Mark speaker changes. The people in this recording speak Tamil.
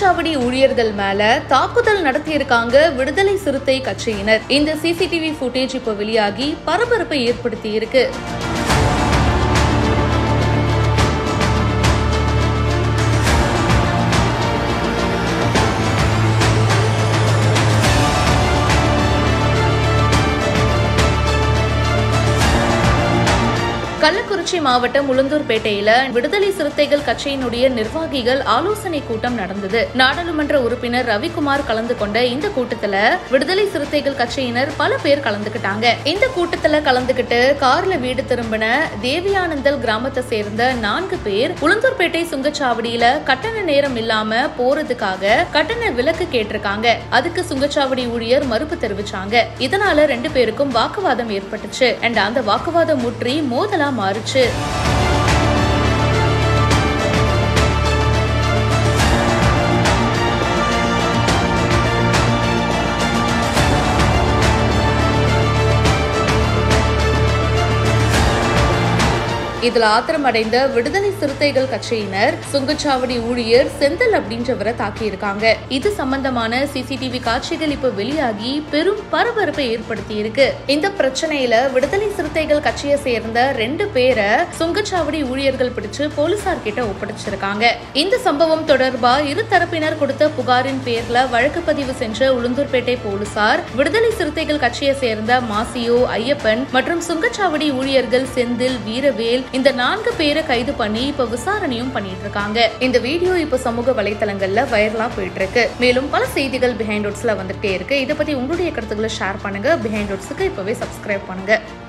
Speaker 1: சுங்கச்சாவடி ஊழியர்கள் மேல தாக்குதல் நடத்தியிருக்காங்க விடுதலை சிறுத்தை கட்சியினர் இந்த சிசிடிவி ஃபுட்டேஜ் இப்ப வெளியாகி பரபரப்பை ஏற்படுத்தி இருக்கு கள்ளக்குறிச்சி மாவட்டம் உளுந்தூர்பேட்டையில விடுதலை சிறுத்தைகள் கட்சியினுடைய நிர்வாகிகள் ஆலோசனை கூட்டம் நடந்தது நாடாளுமன்ற உறுப்பினர் ரவிக்குமார் கலந்து கொண்ட இந்த கூட்டத்துல விடுதலை சிறுத்தைகள் கட்சியினர் பல பேர் கலந்துக்கிட்டாங்க இந்த கூட்டத்துல கலந்துகிட்டு கார்ல வீடு திரும்பின தேவியானந்தல் கிராமத்தை சேர்ந்த நான்கு பேர் உளுந்தூர்பேட்டை சுங்கச்சாவடியில கட்டண நேரம் இல்லாம போறதுக்காக கட்டண விலக்கு கேட்டிருக்காங்க அதுக்கு சுங்கச்சாவடி ஊழியர் மறுப்பு தெரிவிச்சாங்க இதனால ரெண்டு பேருக்கும் வாக்குவாதம் ஏற்பட்டுச்சு அண்ட் அந்த வாக்குவாதம் முற்றி மோதலா மாறுச்சு இதுல ஆத்திரமடைந்த விடுதலை சிறுத்தைகள் கட்சியினர் சுங்கச்சாவடி ஊழியர் செந்தில் அப்படின்றவரை தாக்கியிருக்காங்க இது சம்பந்தமான சிசிடிவி காட்சிகள் இப்ப வெளியாகி பெரும் பரபரப்பை ஏற்படுத்தி இருக்கு இந்த பிரச்சனையில விடுதலை சிறுத்தைகள் கட்சியை சேர்ந்த ரெண்டு பேரை சுங்கச்சாவடி ஊழியர்கள் பிடிச்சு போலீசார் கிட்ட ஒப்படைச்சிருக்காங்க இந்த சம்பவம் தொடர்பா இரு தரப்பினர் கொடுத்த புகாரின் பேர்ல வழக்கு பதிவு சென்ற உளுந்தூர்பேட்டை போலீசார் விடுதலை சிறுத்தைகள் கட்சியை சேர்ந்த மாசியோ ஐயப்பன் மற்றும் சுங்கச்சாவடி ஊழியர்கள் செந்தில் வீரவேல் இந்த நான்கு பேரை கைது பண்ணி இப்ப விசாரணையும் பண்ணிட்டு இருக்காங்க இந்த வீடியோ இப்ப சமூக வலைத்தளங்கள்ல வைரலா போயிட்டு இருக்கு மேலும் பல செய்திகள் பிஹைண்ட் வந்துட்டே இருக்கு இதை பத்தி உங்களுடைய கருத்துக்களை ஷேர் பண்ணுங்க பிஹைண்ட் இப்பவே சப்ஸ்கிரைப் பண்ணுங்க